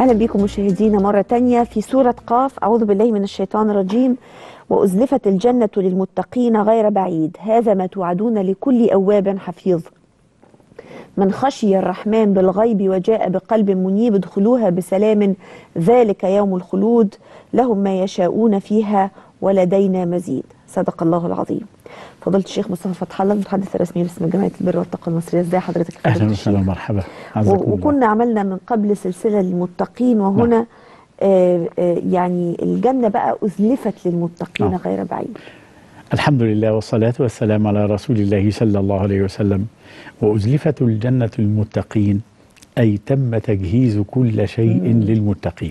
أهلا بكم مشاهدينا مرة تانية في سورة قاف أعوذ بالله من الشيطان الرجيم وأزلفت الجنة للمتقين غير بعيد هذا ما توعدون لكل أواب حفيظ من خشي الرحمن بالغيب وجاء بقلب منيب ادخلوها بسلام ذلك يوم الخلود لهم ما يشاءون فيها ولدينا مزيد صدق الله العظيم فضيله الشيخ مصطفى فتح الله المتحدث الرسمي باسم جمعيه البر والتقوى المصريه ازي حضرتك يا فضيلة اهلا الشيخ؟ وسهلا ومرحبا و- عزكم الله. وكنا عملنا من قبل سلسله للمتقين وهنا آه آه يعني الجنه بقى ازلفت للمتقين آه. غير بعيد الحمد لله والصلاة والسلام على رسول الله صلى الله عليه وسلم وأزلفت الجنة للمتقين أي تم تجهيز كل شيء للمتقين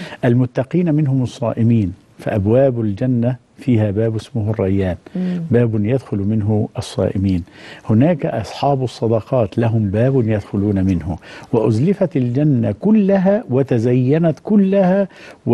المتقين منهم الصائمين فأبواب الجنة فيها باب اسمه الريان باب يدخل منه الصائمين هناك أصحاب الصدقات لهم باب يدخلون منه وأزلفت الجنة كلها وتزينت كلها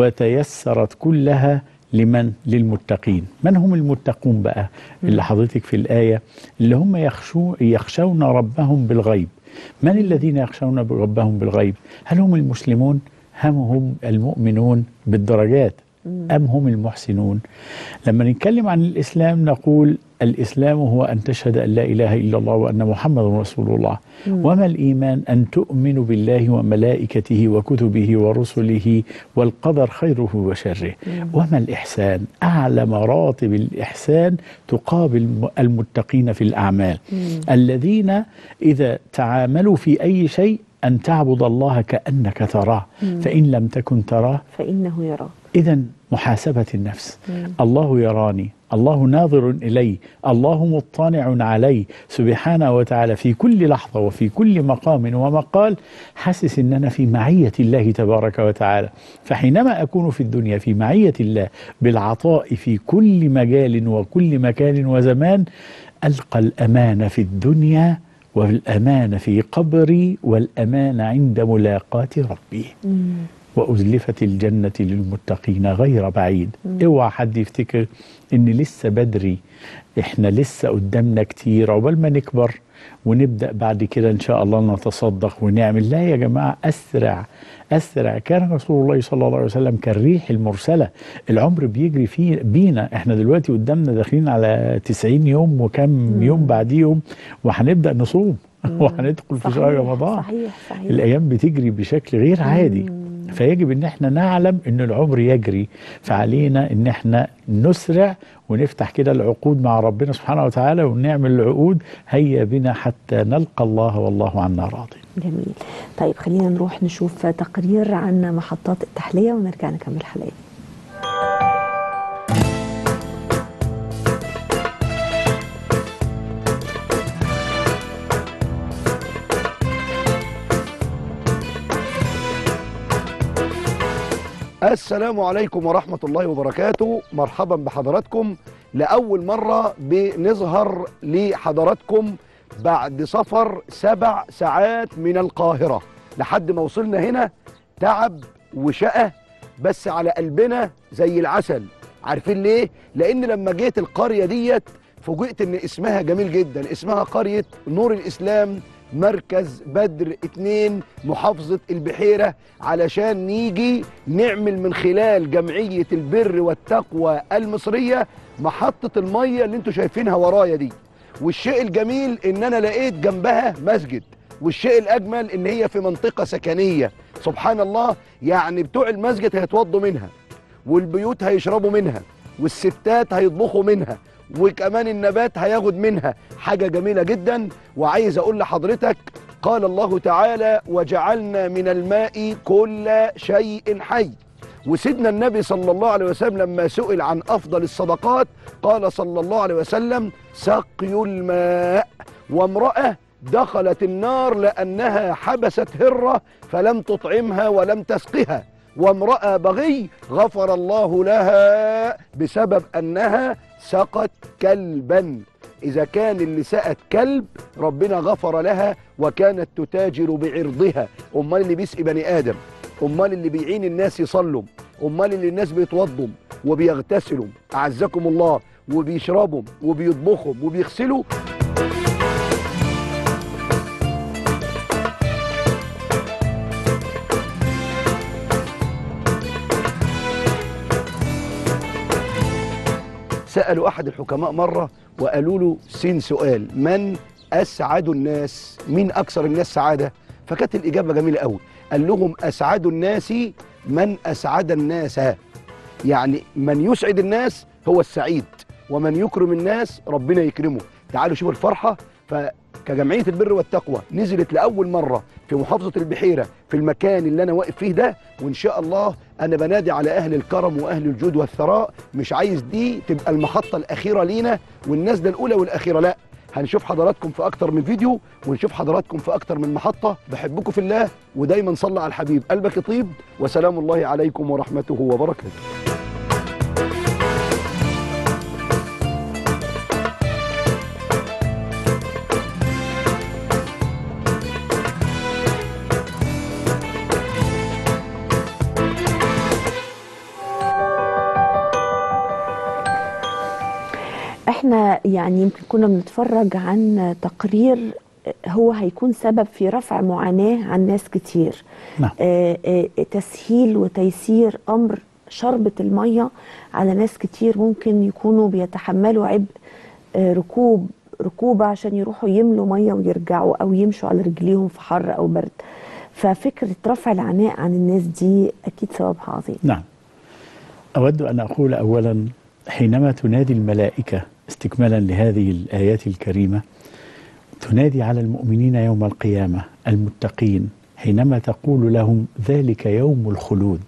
وتيسرت كلها لمن للمتقين من هم المتقون بقى اللي حضرتك في الآية اللي هم يخشو يخشون ربهم بالغيب من الذين يخشون ربهم بالغيب هل هم المسلمون هم هم المؤمنون بالدرجات أم هم المحسنون لما نتكلم عن الإسلام نقول الإسلام هو أن تشهد أن لا إله إلا الله وأن محمد رسول الله وما الإيمان أن تؤمن بالله وملائكته وكتبه ورسله والقدر خيره وشره وما الإحسان أعلى مراتب الإحسان تقابل المتقين في الأعمال الذين إذا تعاملوا في أي شيء أن تعبد الله كأنك تراه فإن لم تكن تراه فانه يرى إذا محاسبة النفس الله يراني الله ناظر إلي الله مطلع علي سبحانه وتعالى في كل لحظة وفي كل مقام ومقال حاسس أن أنا في معية الله تبارك وتعالى فحينما أكون في الدنيا في معية الله بالعطاء في كل مجال وكل مكان وزمان ألقى الأمان في الدنيا والأمان في قبري والأمان عند ملاقاة ربي وأزلفت الجنة للمتقين غير بعيد اوعى حد يفتكر ان لسه بدري احنا لسه قدامنا كتير عقبال ما نكبر ونبدأ بعد كده ان شاء الله نتصدق ونعمل لا يا جماعة أسرع أسرع كان رسول الله صلى الله عليه وسلم كالريح المرسلة العمر بيجري فيه بينا احنا دلوقتي قدامنا داخلين على 90 يوم وكم يوم بعديهم وهنبدأ نصوم وهندخل في شهر رمضان صحيح صحيح الايام بتجري بشكل غير عادي فيجب ان احنا نعلم ان العمر يجري فعلينا ان احنا نسرع ونفتح كده العقود مع ربنا سبحانه وتعالى ونعمل العقود هيا بنا حتى نلقى الله والله عنا راض جميل طيب خلينا نروح نشوف تقرير عن محطات التحليه ونرجع نكمل حلقتنا السلام عليكم ورحمة الله وبركاته مرحبا بحضراتكم لأول مرة بنظهر لحضراتكم بعد سفر سبع ساعات من القاهرة لحد ما وصلنا هنا تعب وشقة بس على قلبنا زي العسل عارفين ليه؟ لأن لما جيت القرية ديت فوجئت إن اسمها جميل جدا اسمها قرية نور الإسلام مركز بدر اتنين محافظة البحيرة علشان نيجي نعمل من خلال جمعية البر والتقوى المصرية محطة المية اللي انتوا شايفينها ورايا دي والشيء الجميل ان انا لقيت جنبها مسجد والشيء الاجمل ان هي في منطقة سكنية سبحان الله يعني بتوع المسجد هيتوضوا منها والبيوت هيشربوا منها والستات هيطبخوا منها وكمان النبات هياخد منها حاجة جميلة جدا وعايز أقول لحضرتك قال الله تعالى وجعلنا من الماء كل شيء حي وسيدنا النبي صلى الله عليه وسلم لما سئل عن أفضل الصدقات قال صلى الله عليه وسلم سقي الماء وامرأة دخلت النار لأنها حبست هرة فلم تطعمها ولم تسقها وامرأة بغي غفر الله لها بسبب أنها سقت كلبا إذا كان اللي سقت كلب ربنا غفر لها وكانت تتاجر بعرضها أمال اللي بيسقي بني آدم أمال اللي بيعين الناس يصلوا أمال اللي الناس بيتوضوا وبيغتسلوا أعزكم الله وبيشربوا وبيطبخوا وبيغسلوا سالوا احد الحكماء مره وقالوا له سين سؤال من اسعد الناس مين اكثر الناس سعاده فكانت الاجابه جميله قوي قال لهم اسعد الناس من اسعد الناس يعني من يسعد الناس هو السعيد ومن يكرم الناس ربنا يكرمه تعالوا شوفوا الفرحه فكجمعيه البر والتقوى نزلت لاول مره في محافظه البحيره في المكان اللي انا واقف فيه ده وان شاء الله انا بنادي على اهل الكرم واهل الجود والثراء مش عايز دي تبقى المحطه الاخيره لينا والنازله الاولى والاخيره لا هنشوف حضراتكم في اكتر من فيديو ونشوف حضراتكم في اكتر من محطه بحبكم في الله ودايما صلى على الحبيب قلبك يطيب وسلام الله عليكم ورحمته وبركاته احنا يعني يمكن كنا بنتفرج عن تقرير هو هيكون سبب في رفع معاناة عن ناس كتير نعم. آه، آه، تسهيل وتيسير أمر شربة المية على ناس كتير ممكن يكونوا بيتحملوا عبء آه، ركوب ركوبة عشان يروحوا يملوا مية ويرجعوا أو يمشوا على رجليهم في حر أو برد ففكرة رفع العناء عن الناس دي أكيد سببها عظيم نعم أود أن أقول أولا حينما تنادي الملائكة استكمالا لهذه الآيات الكريمة تنادي على المؤمنين يوم القيامة المتقين حينما تقول لهم ذلك يوم الخلود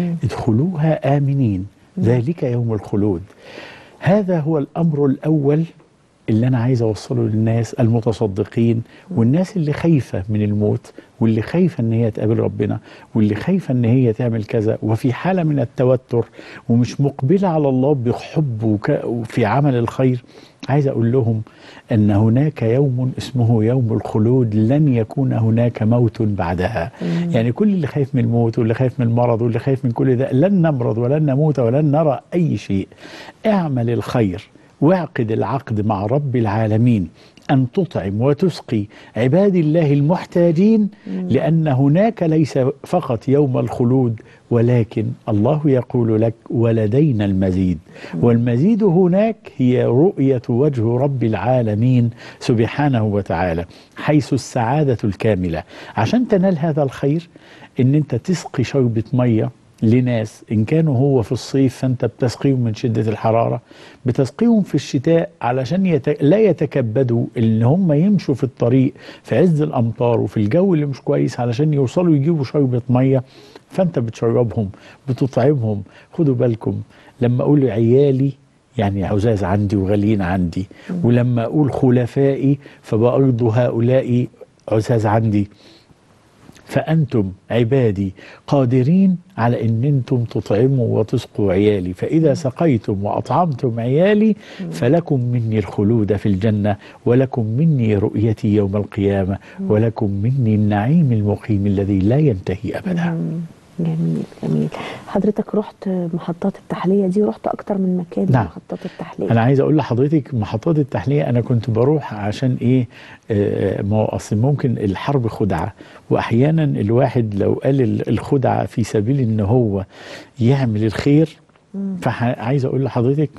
ادخلوها آمنين ذلك يوم الخلود هذا هو الأمر الأول اللي أنا عايز أوصله للناس المتصدقين والناس اللي خايفة من الموت واللي خايفة إن هي تقابل ربنا واللي خايفة إن هي تعمل كذا وفي حالة من التوتر ومش مقبلة على الله بحب وك- وفي عمل الخير عايز أقول لهم أن هناك يوم اسمه يوم الخلود لن يكون هناك موت بعدها يعني كل اللي خايف من الموت واللي خايف من المرض واللي خايف من كل ده لن نمرض ولن نموت ولن نرى أي شيء اعمل الخير واعقد العقد مع رب العالمين أن تطعم وتسقي عباد الله المحتاجين لأن هناك ليس فقط يوم الخلود ولكن الله يقول لك ولدينا المزيد والمزيد هناك هي رؤية وجه رب العالمين سبحانه وتعالى حيث السعادة الكاملة عشان تنال هذا الخير ان انت تسقي شربة مية لناس ان كانوا هو في الصيف فانت بتسقيهم من شده الحراره بتسقيهم في الشتاء علشان يت... لا يتكبدوا ان هم يمشوا في الطريق في عز الامطار وفي الجو اللي مش كويس علشان يوصلوا يجيبوا شربة ميه فانت بتشربهم بتطعمهم خدوا بالكم لما اقول عيالي يعني عزاز عندي وغاليين عندي ولما اقول خلفائي فبرضه هؤلاء عزاز عندي فأنتم عبادي قادرين على أن أنتم تطعموا وتسقوا عيالي فإذا سقيتم وأطعمتم عيالي فلكم مني الخلود في الجنة ولكم مني رؤيتي يوم القيامة ولكم مني النعيم المقيم الذي لا ينتهي أبدا جميل جميل حضرتك رحت محطات التحلية دي رحت أكتر من مكان نعم. محطات التحلية انا عايز اقول لحضرتك محطات التحليه انا كنت بروح عشان ايه آه، ما هو اصل ممكن الحرب خدعه واحيانا الواحد لو قال ال- الخدعه في سبيل ان هو يعمل الخير فعايز اقول لحضرتك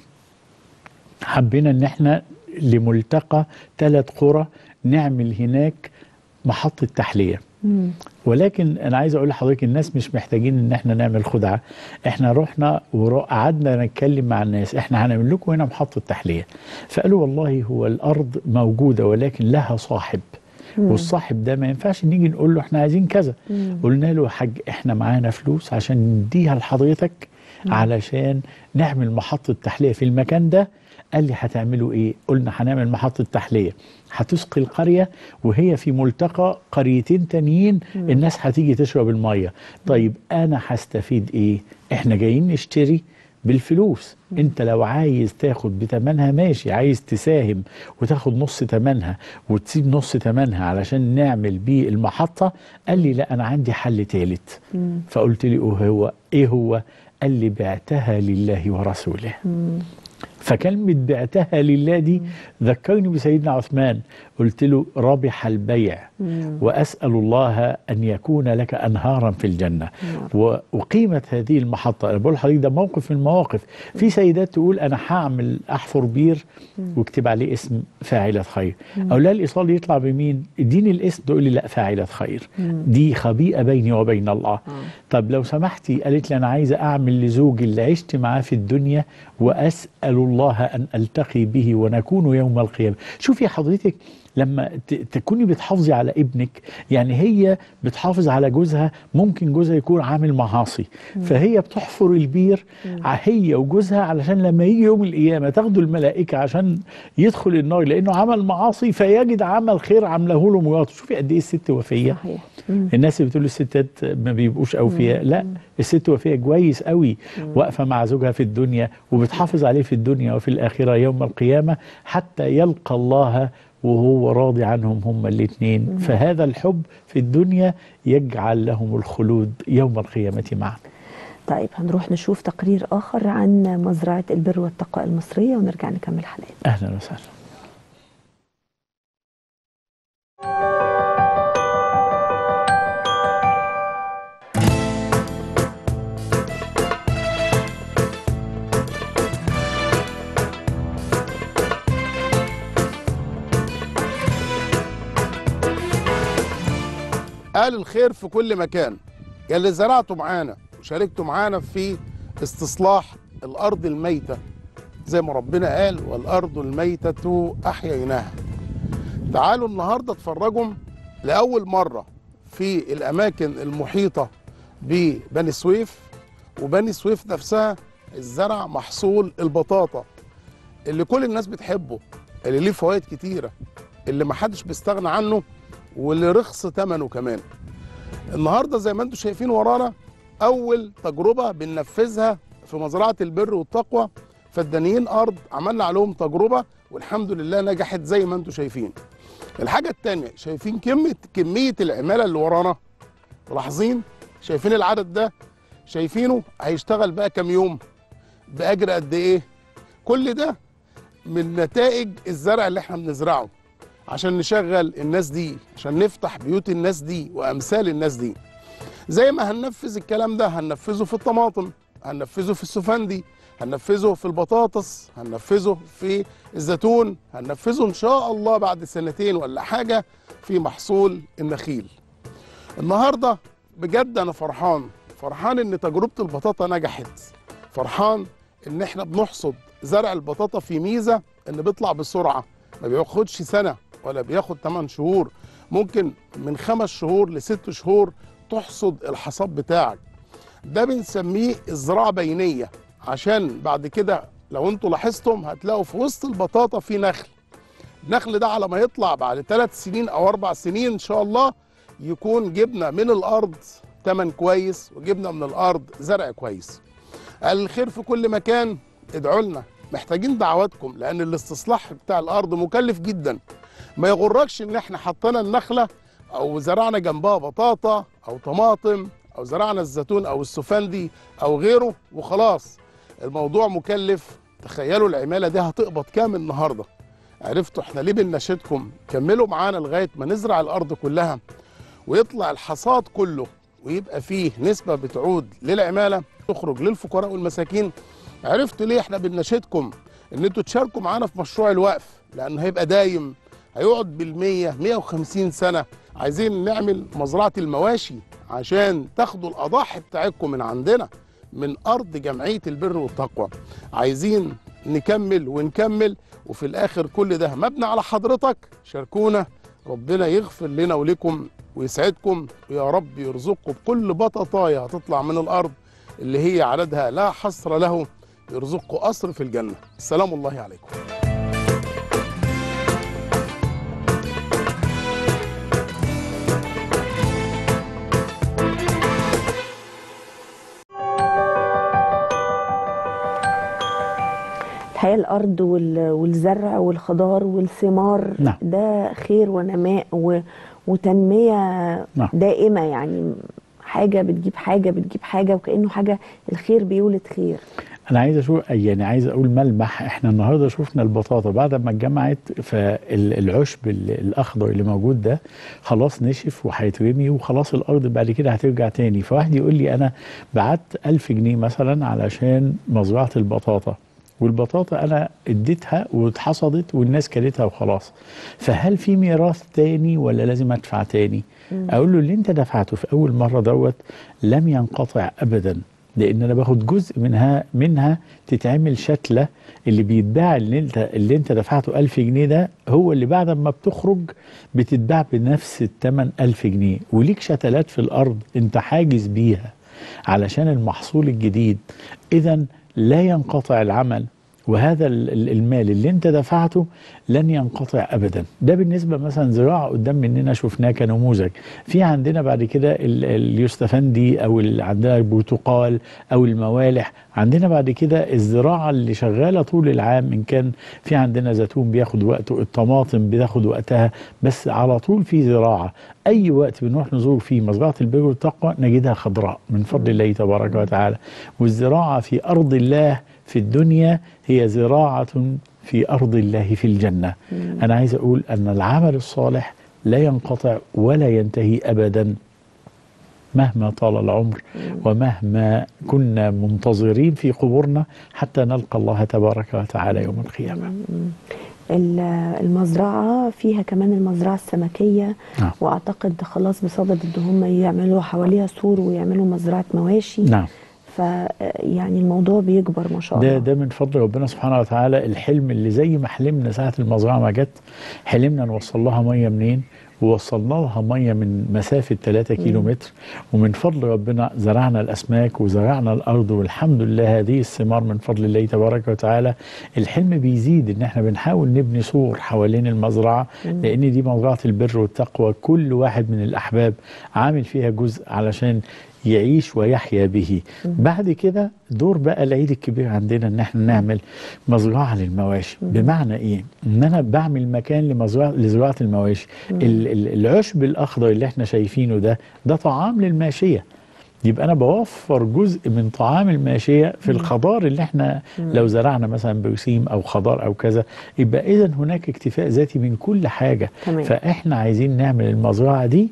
حبينا ان احنا لملتقى ثلاث قرى نعمل هناك محطه تحليه مم. ولكن انا عايز اقول لحضرتك الناس مش محتاجين ان احنا نعمل خدعه احنا رحنا وقعدنا نتكلم مع الناس احنا هنعمل لكم هنا محطه تحليه فقالوا والله هو الارض موجوده ولكن لها صاحب والصاحب ده ما ينفعش نيجي نقول له احنا عايزين كذا قلنا له يا حاج احنا معانا فلوس عشان نديها لحضرتك علشان نعمل محطه تحليه في المكان ده قال لي هتعملوا ايه قلنا هنعمل محطه تحليه هتسقي القريه وهي في ملتقى قريتين تانيين الناس هتيجي تشرب الميه طيب انا هستفيد ايه احنا جايين نشتري بالفلوس انت لو عايز تاخد بتمنها ماشي عايز تساهم وتاخد نص تمنها وتسيب نص تمنها علشان نعمل بيه المحطة قال لي لا انا عندي حل تالت فقلت له هو ايه هو قال لي بعتها لله ورسوله فكلمة بعتها لله دي ذكرني بسيدنا عثمان قلت له ربح البيع وأسأل الله أن يكون لك أنهارا في الجنة و- وقيمة هذه المحطة أنا بقول لحضرتك ده موقف من المواقف في سيدات تقول أنا هعمل أحفر بير واكتب عليه اسم فاعلة خير أو لا الإيصال يطلع بمين اديني الاسم تقول لي لا فاعلة خير دي خبيئة بيني وبين الله طب لو سمحتي قالت لي أنا عايزة أعمل لزوجي اللي عشت معاه في الدنيا وأسأل الله أن ألتقي به ونكون يوم القيامة شوفي حضرتك لما ت- تكوني بتحافظي على ابنك يعني هي بتحافظ على جوزها ممكن جوزها يكون عامل معاصي فهي بتحفر البير ع- هي وجوزها علشان لما يجي يوم القيامة تاخدوا الملائكة عشان يدخل النار لأنه عمل معاصي فيجد عمل خير عامله له مراته شوفي قد إيه الست وفية صحيح الناس اللي بتقول الستات ما بيبقوش اوفياء لا الست وفيه كويس قوي واقفه مع زوجها في الدنيا وبتحافظ عليه في الدنيا وفي الاخره يوم القيامه حتى يلقى الله وهو راضي عنهم هما الاثنين فهذا الحب في الدنيا يجعل لهم الخلود يوم القيامه معا طيب هنروح نشوف تقرير آخر عن مزرعة البر والتقوى المصرية ونرجع نكمل حلقتنا اهلا وسهلا قال الخير في كل مكان يا اللي زرعتوا معانا وشاركتوا معانا في استصلاح الارض الميته زي ما ربنا قال والارض الميته احييناها تعالوا النهارده اتفرجوا لاول مره في الاماكن المحيطه ببني سويف وبني سويف نفسها الزرع محصول البطاطا اللي كل الناس بتحبه اللي ليه فوائد كتيره اللي محدش بيستغنى عنه واللي رخص ثمنه كمان النهارده زي ما انتم شايفين ورانا اول تجربه بننفذها في مزرعه البر والتقوى فدانيين ارض عملنا عليهم تجربه والحمد لله نجحت زي ما انتم شايفين الحاجه الثانيه شايفين كميه كميه العماله اللي ورانا ملاحظين شايفين العدد ده شايفينه هيشتغل بقى كام يوم باجر قد ايه كل ده من نتائج الزرع اللي احنا بنزرعه عشان نشغل الناس دي عشان نفتح بيوت الناس دي وامثال الناس دي زي ما هننفذ الكلام ده هننفذه في الطماطم هننفذه في السفندي هننفذه في البطاطس هننفذه في الزيتون هننفذه ان شاء الله بعد سنتين ولا حاجه في محصول النخيل النهارده بجد انا فرحان فرحان ان تجربه البطاطا نجحت فرحان ان احنا بنحصد زرع البطاطا في ميزه ان بيطلع بسرعه ما بياخدش سنه ولا بياخد 8 شهور ممكن من خمس شهور لست شهور تحصد الحصاد بتاعك ده بنسميه الزراعه بينيه عشان بعد كده لو انتوا لاحظتم هتلاقوا في وسط البطاطا في نخل النخل ده على ما يطلع بعد ثلاث سنين او اربع سنين ان شاء الله يكون جبنا من الارض تمن كويس وجبنا من الارض زرع كويس الخير في كل مكان ادعوا لنا محتاجين دعواتكم لان الاستصلاح بتاع الارض مكلف جدا ما يغركش ان احنا حطينا النخله او زرعنا جنبها بطاطا او طماطم او زرعنا الزيتون او السفندي او غيره وخلاص الموضوع مكلف تخيلوا العماله دي هتقبض كام النهارده عرفتوا احنا ليه بنناشدكم كملوا معانا لغايه ما نزرع الارض كلها ويطلع الحصاد كله ويبقى فيه نسبه بتعود للعماله تخرج للفقراء والمساكين عرفتوا ليه احنا بنناشدكم ان انتوا تشاركوا معانا في مشروع الوقف لانه هيبقى دايم هيقعد بالمية 150 سنة عايزين نعمل مزرعة المواشي عشان تاخدوا الأضاحي بتاعتكم من عندنا من أرض جمعية البر والتقوى عايزين نكمل ونكمل وفي الآخر كل ده مبني على حضرتك شاركونا ربنا يغفر لنا ولكم ويسعدكم ويا رب يرزقكم بكل بطاطاية هتطلع من الأرض اللي هي عددها لا حصر له يرزقكم قصر في الجنة السلام الله عليكم الحقيقة الأرض وال- والزرع والخضار والثمار نعم. ده خير ونماء و- وتنمية نعم. دائمة يعني حاجه بتجيب حاجه بتجيب حاجه وكانه حاجه الخير بيولد خير انا عايز اشوف يعني عايز اقول ملمح احنا النهارده شفنا البطاطا بعد ما اتجمعت فالعشب ال- الاخضر اللي موجود ده خلاص نشف وهيترمي وخلاص الارض بعد كده هترجع تاني فواحد يقول لي انا بعت ألف جنيه مثلا علشان مزرعه البطاطا والبطاطا انا اديتها واتحصدت والناس كلتها وخلاص فهل في ميراث تاني ولا لازم ادفع تاني اقول له اللي انت دفعته في اول مره دوت لم ينقطع ابدا لان انا باخد جزء منها منها تتعمل شتله اللي بيتباع اللي انت اللي انت دفعته 1000 جنيه ده هو اللي بعد ما بتخرج بتتباع بنفس الثمن 1000 جنيه وليك شتلات في الارض انت حاجز بيها علشان المحصول الجديد اذا لا ينقطع العمل وهذا ال- ال- المال اللي انت دفعته لن ينقطع ابدا ده بالنسبه مثلا زراعه قدام مننا شفناه كنموذج في عندنا بعد كده ال- اليوستفندي او ال- عندنا البرتقال او الموالح عندنا بعد كده الزراعه اللي شغاله طول العام ان كان في عندنا زيتون بياخد وقته الطماطم بتاخد وقتها بس على طول في زراعه اي وقت بنروح نزور فيه مزرعه البر والتقوى نجدها خضراء من فضل الله تبارك وتعالى والزراعه في ارض الله في الدنيا هي زراعه في ارض الله في الجنه انا عايز اقول ان العمل الصالح لا ينقطع ولا ينتهي ابدا مهما طال العمر ومهما كنا منتظرين في قبورنا حتى نلقى الله تبارك وتعالى يوم القيامه ال- المزرعه فيها كمان المزرعه السمكيه نعم. واعتقد خلاص بصدد ان هم يعملوا حواليها سور ويعملوا مزرعه مواشي نعم ف يعني الموضوع بيكبر ما شاء الله ده ده من فضل ربنا سبحانه وتعالى الحلم اللي زي ما حلمنا ساعه المزرعه ما جت حلمنا نوصل لها ميه منين ووصلنا لها ميه من مسافه 3 كيلو متر ومن فضل ربنا زرعنا الاسماك وزرعنا الارض والحمد لله هذه الثمار من فضل الله تبارك وتعالى الحلم بيزيد ان احنا بنحاول نبني سور حوالين المزرعه لان دي مزرعه البر والتقوى كل واحد من الاحباب عامل فيها جزء علشان يعيش ويحيا به بعد كده دور بقى العيد الكبير عندنا ان احنا نعمل مزرعه للمواشي بمعنى ايه ان انا بعمل مكان لمزرعه لزراعه المواشي ال- ال- العشب الاخضر اللي احنا شايفينه ده ده طعام للماشيه يبقى انا بوفر جزء من طعام الماشيه في الخضار اللي احنا لو زرعنا مثلا برسيم او خضار او كذا يبقى اذا هناك اكتفاء ذاتي من كل حاجه تمام. فاحنا عايزين نعمل المزرعه دي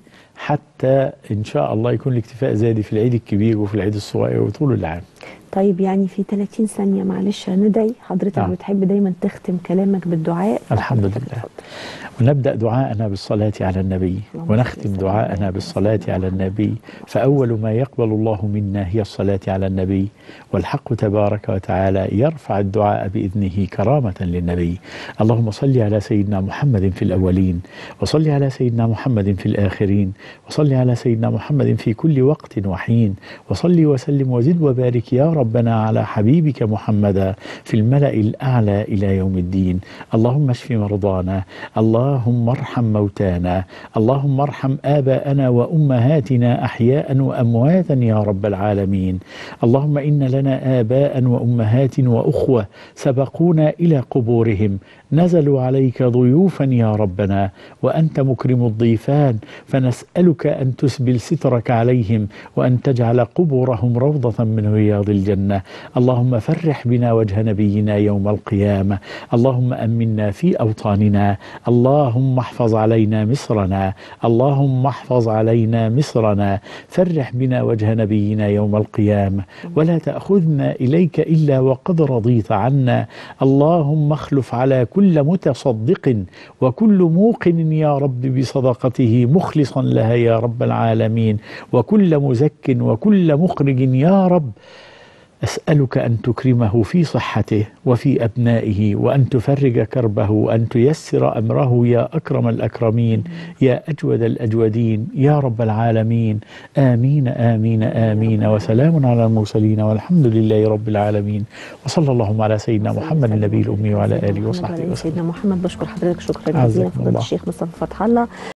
حتى ان شاء الله يكون الاكتفاء ذاتي في العيد الكبير وفي العيد الصغير وطول العام طيب يعني في 30 ثانيه معلش ندعي حضرتك نعم. بتحب دايما تختم كلامك بالدعاء الحمد فحضرتك لله. اتفضل. ونبدأ دعاءنا بالصلاة على النبي اللهم ونختم صل وسلم دعاءنا وبارك بالصلاة وسلم على على النبي فأول ما يقبل الله منا هي الصلاة على النبي والحق تبارك وتعالى يرفع الدعاء بإذنه كرامة للنبي اللهم صل على سيدنا محمد في الأولين وصل على سيدنا محمد في الآخرين وصل على سيدنا محمد في كل وقت وحين وصل وسلم وزد وبارك يا ربنا على حبيبك محمدا في الملأ الأعلى إلى يوم الدين اللهم اشف مرضانا اللهم ارحم موتانا اللهم ارحم آباءنا وأمهاتنا أحياء وأمواتا يا رب العالمين اللهم إن لنا آباء وأمهات وأخوة سبقونا إلى قبورهم نزلوا عليك ضيوفا يا ربنا وأنت مكرم الضيفان فنسألك أن تسبل سترك عليهم وأن تجعل قبورهم روضة من رياض الجنة اللهم فرح بنا وجه نبينا يوم القيامة اللهم أمنا في أوطاننا اللهم احفظ علينا مصرنا اللهم احفظ علينا مصرنا فرح بنا وجه نبينا يوم القيامة ولا تأخذنا إليك إلا وقد رضيت عنا اللهم اخلف على كل متصدق وكل موقن يا رب بصدقته مخلصا لها يا رب العالمين وكل مزك وكل مخرج يا رب أسألك أن تكرمه في صحته وفي أبنائه وأن تفرج كربه وأن تيسر أمره يا أكرم الأكرمين يا أجود الأجودين يا رب العالمين آمين آمين آمين وسلام على المرسلين والحمد لله رب العالمين وصلى اللهم على سيدنا محمد النبي الأمي وعلى آله وصحبه وسلم وسلم سيدنا محمد بشكر حضرتك شكرا عزكم جزيلا فضيله الله. الشيخ مصطفى فتح الله